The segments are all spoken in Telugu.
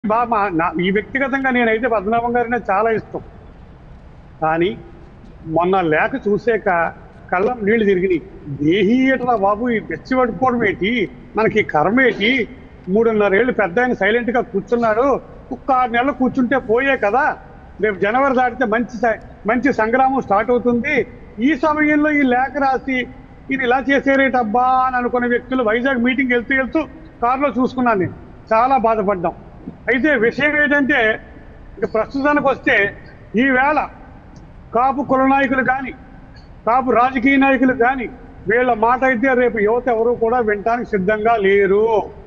బాగా మా- నా- ఈ వ్యక్తిగతంగా నేనైతే పద్మనాభం గారినే చాలా ఇష్టం కానీ మొన్న లేఖ చూసాక కళ్ళం నీళ్లు తిరిగినాయి దేహీయటరా బాబు ఈ బెచ్చి పడుకోవడం ఏంటి మనకి కర్మ ఏంటి మూడున్నరేళ్ళు పెద్ద ఆయన సైలెంట్ గా కూర్చున్నాడు ఒక్క ఆరు నెలలు కూర్చుంటే పోయే కదా రేపు జనవరి దాటితే మంచి స- మంచి సంగ్రామం స్టార్ట్ అవుతుంది ఈ సమయంలో ఈ లేఖ రాసి ఇది ఇలా చేసేరేటబ్బా అని అనుకున్న వ్యక్తులు వైజాగ్ మీటింగ్ వెళ్తూ వెళ్తూ కారులో చూసుకున్నాను నేను చాలా బాధపడ్డాం అయితే విషయం ఏంటంటే ఇక ప్రస్తుతానికి వస్తే ఈవేళ కాపు కుల నాయకులు కానీ కాపు రాజకీయ నాయకులు కానీ వీళ్ళ మాట అయితే రేపు యువత ఎవరు కూడా వినటానికి సిద్ధంగా లేరు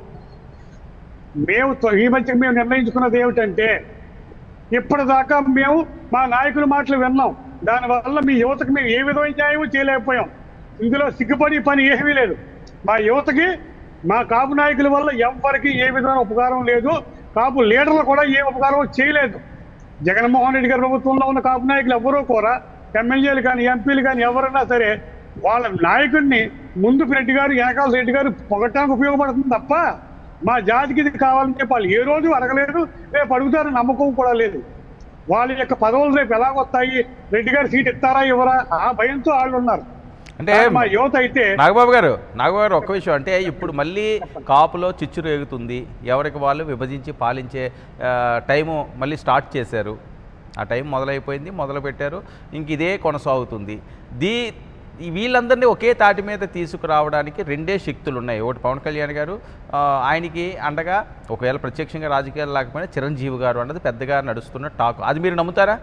మేము త్వ- ఈ మధ్య మేము నిర్ణయించుకున్నది ఏమిటంటే ఇప్పటిదాకా మేము మా నాయకుల మాటలు విన్నాం దానివల్ల మీ యువతకు మేము ఏ విధమైన న్యాయం చేయలేకపోయాం ఇందులో సిగ్గుపడి పని ఏమీ లేదు మా యువతకి మా కాపు నాయకుల వల్ల ఎవ్వరికి ఏ విధమైన ఉపకారం లేదు కాపు లీడర్లు కూడా ఏ ఉపకారం చేయలేదు జగన్మోహన్ రెడ్డి గారి ప్రభుత్వంలో ఉన్న కాపు నాయకులు ఎవరూ కూడా ఎమ్మెల్యేలు కానీ ఎంపీలు కానీ ఎవరైనా సరే వాళ్ళ నాయకుడిని ముందు రెడ్డి గారు వెనకాల రెడ్డి గారు పొగటానికి ఉపయోగపడుతుంది తప్ప మా జాతికి ఇది కావాలని చెప్పి వాళ్ళు ఏ రోజు అడగలేదు రేపు అడుగుతారని నమ్మకం కూడా లేదు వాళ్ళ యొక్క పదవులు రేపు ఎలా వస్తాయి రెడ్డి గారు సీట్ ఇస్తారా ఇవ్వరా ఆ భయంతో వాళ్ళు ఉన్నారు అంటే కానీ మా యువత అయితే నాగబాబు గారు నాగబాబు గారు ఒక్క విషయం అంటే ఇప్పుడు మళ్ళీ కాపులో చిచ్చు రేగుతుంది ఎవరికి వాళ్ళు విభజించి పాలించే ఆ, టైము మళ్ళీ స్టార్ట్ చేశారు ఆ టైం మొదలైపోయింది మొదలు పెట్టారు ఇంక ఇదే కొనసాగుతుంది దీ ఈ వీళ్ళందరినీ ఒకే తాటి మీద తీసుకురావడానికి రెండే శక్తులు ఉన్నాయి ఒకటి పవన్ కళ్యాణ్ గారు ఆ, ఆయనకి అండగా ఒకవేళ ప్రత్యక్షంగా రాజకీయాలు లేకపోయినా చిరంజీవి గారు అన్నది పెద్దగా నడుస్తున్న టాక్ అది మీరు నమ్ముతారా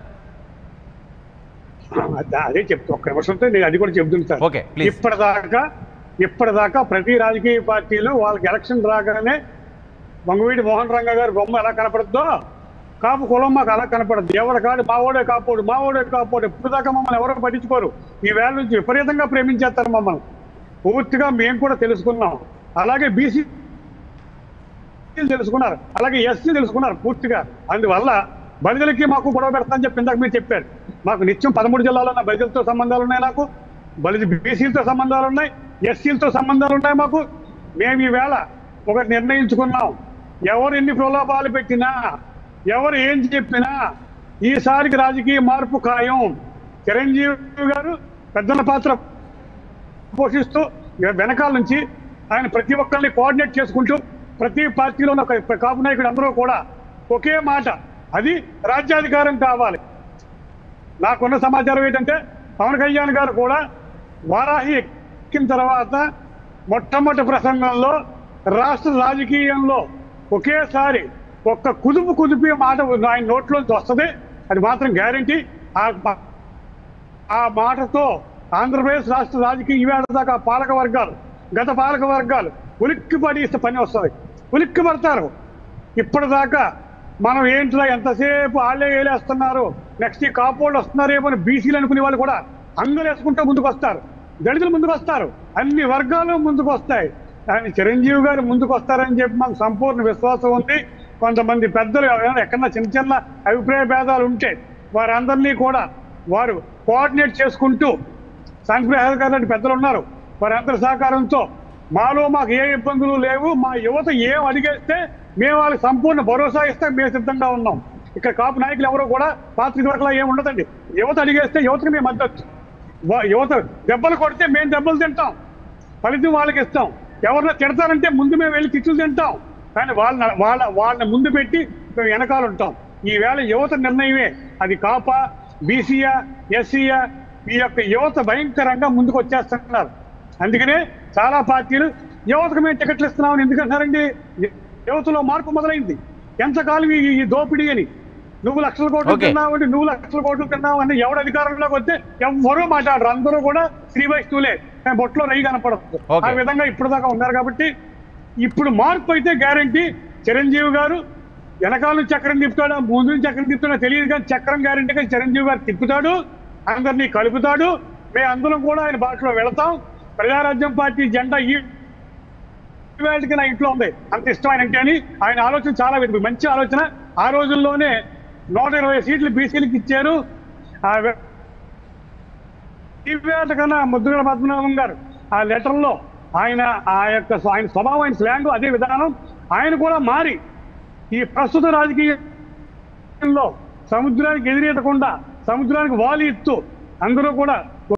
అద- అదే చెప్తా ఒక్క నిమిషంతో నేను అది కూడా చెప్తుంటాను ఓకే, please. ఇప్పటిదాకా ఇప్పటిదాకా ప్రతి రాజకీయ పార్టీలు వాళ్ళకి ఎలక్షన్ రాగానే వంగవీటి మోహన్ రంగ గారి బొమ్మ ఎలా కనపడుతుందో కాపు కులం మాకు అలా కనపడుతుంది ఎవరి కాడు మావోడే కాపోడు మావోడే కాపోడు ఇప్పుడు దాకా మమ్మల్ని ఎవరు పట్టించుకోరు ఈ వేళ నుంచి విపరీతంగా ప్రేమించేస్తారు మమ్మల్ని పూర్తిగా మేము కూడా తెలుసుకున్నాం అలాగే బీసీ తెలుసుకున్నారు అలాగే ఎస్సీ తెలుసుకున్నారు పూర్తిగా అందువల్ల బలిదలకి మాకు గొడవ పెడతానని చెప్పి ఇందాక మీరు చెప్పారు మాకు నిత్యం పదమూడు జిల్లాలో ఉన్న బలిదలతో సంబంధాలు ఉన్నాయి నాకు బలిది బీసీలతో సంబంధాలు ఉన్నాయి ఎస్సీలతో సంబంధాలు ఉన్నాయి మాకు మేము ఈవేళ ఒకటి నిర్ణయించుకున్నాం ఎవరు ఎన్ని ప్రలోభాలు పెట్టినా ఎవరు ఏం చెప్పినా ఈసారికి రాజకీయ మార్పు ఖాయం చిరంజీవి గారు పెద్దల పాత్ర పోషిస్తూ వెనకాల నుంచి ఆయన ప్రతి ఒక్కరిని కోఆర్డినేట్ చేసుకుంటూ ప్రతి పార్టీలో ఉన్న ఒక కాపు నాయకుడు అందరూ కూడా ఒకే మాట అది రాజ్యాధికారం కావాలి నాకున్న సమాచారం ఏంటంటే పవన్ కళ్యాణ్ గారు కూడా వారాహి ఎక్కిన తర్వాత మొట్టమొదటి ప్రసంగంలో రాష్ట్ర రాజకీయంలో ఒకేసారి ఒక్క కుదుపు కుదిపి మాట ఆయన నోట్లోంచి వస్తుంది అది మాత్రం గ్యారంటీ ఆ ఆ మాటతో ఆంధ్రప్రదేశ్ రాష్ట్ర రాజకీయ ఈవేళ దాకా పాలక వర్గాలు గత పాలక వర్గాలు ఉలిక్కి పడి పని వస్తుంది ఉలిక్కి పడతారు ఇప్పటిదాకా మనం ఏంట్రా ఎంతసేపు వాళ్ళే వేలేస్తున్నారు నెక్స్ట్ ఈ కాపోళ్ళు వస్తున్నారేమో అని బీసీలు అనుకునే వాళ్ళు కూడా అంగలేసుకుంటూ ముందుకు వస్తారు దళితులు ముందుకు వస్తారు అన్ని వర్గాలు ముందుకు వస్తాయి కానీ చిరంజీవి గారు ముందుకు వస్తారని చెప్పి మాకు సంపూర్ణ విశ్వాసం ఉంది కొంతమంది పెద్దలు ఎవరైనా ఎక్కడన్నా చిన్న చిన్న అభిప్రాయ భేదాలు ఉంటే వారందరినీ కూడా వారు కోఆర్డినేట్ చేసుకుంటూ సంఖ్యాలు గారు లాంటి పెద్దలు ఉన్నారు వారందరి సహకారంతో మాలో మాకు ఏ ఇబ్బందులు లేవు మా యువత ఏం అడిగేస్తే మేము వాళ్ళకి సంపూర్ణ భరోసా ఇస్తే మేము సిద్ధంగా ఉన్నాం ఇక్కడ కాపు నాయకులు ఎవరో కూడా పాత్రిక వరకులా ఏమి ఉండదండి యువత అడిగేస్తే యువతకి మేము మద్దతు వా- యువత దెబ్బలు కొడితే మేము దెబ్బలు తింటాం ఫలితం వాళ్ళకి ఇస్తాం ఎవరిని తిడతారంటే ముందు మేము వెళ్ళి తిట్లు తింటాం కానీ వాళ్ళ వాళ్ళ వాళ్ళని ముందు పెట్టి మేము వెనకాల ఉంటాం ఈవేళ యువత నిర్ణయమే అది కాపా బీసీయా ఎస్సీయా ఈ యొక్క యువత భయంకరంగా ముందుకు వచ్చేస్తున్నారు అందుకనే చాలా పార్టీలు యువతకు మేము టికెట్లు ఇస్తున్నామని ఎందుకంటున్నారండి యువతలో మార్పు మొదలైంది ఎంతకాలం ఈ ఈ దోపిడీ అని నువ్వు లక్షల కోట్లు Okay. తిన్నావు అంటే నువ్వు లక్షల కోట్లు తిన్నావు అని ఎవడు అధికారంలోకి వస్తే ఎవ్వరూ మాట్లాడరు అందరూ కూడా శ్రీ వైష్ణవులే కానీ బొట్లో రై కనపడదు Okay. ఆ విధంగా ఇప్పుడు దాకా ఉన్నారు కాబట్టి ఇప్పుడు మార్పు అయితే గ్యారంటీ చిరంజీవి గారు వెనకాల నుంచి చక్రం తిప్పుతాడు ముందు నుంచి చక్రం తిప్పుతాడో తెలియదు కానీ చక్రం గ్యారంటీ కానీ చిరంజీవి గారు తిప్పుతాడు అందరినీ కలుపుతాడు మేము అందరం కూడా ఆయన బాటలో వెళతాం ప్రజారాజ్యం పార్టీ జెండా ఈ వేళకి నా ఇంట్లో ఉంది అంత ఇష్టం ఆయన అంటే అని ఆయన ఆలోచన చాలా వెతుకు మంచి ఆలోచన ఆ రోజుల్లోనే నూట ఇరవై సీట్లు బీసీలకు ఇచ్చారు ఆ వే- ఈ వేళ కన్నా ముద్దుగడ పద్మనాభం గారు ఆ లెటర్లో ఆయన ఆ యొక్క ఆయన స్వభావం ఆయన స్లాంగ్ అదే విధానం ఆయన కూడా మారి ఈ ప్రస్తుత రాజకీయంలో సముద్రానికి ఎదురెత్తకుండా సముద్రానికి వాలి ఇస్తూ అందరూ కూడా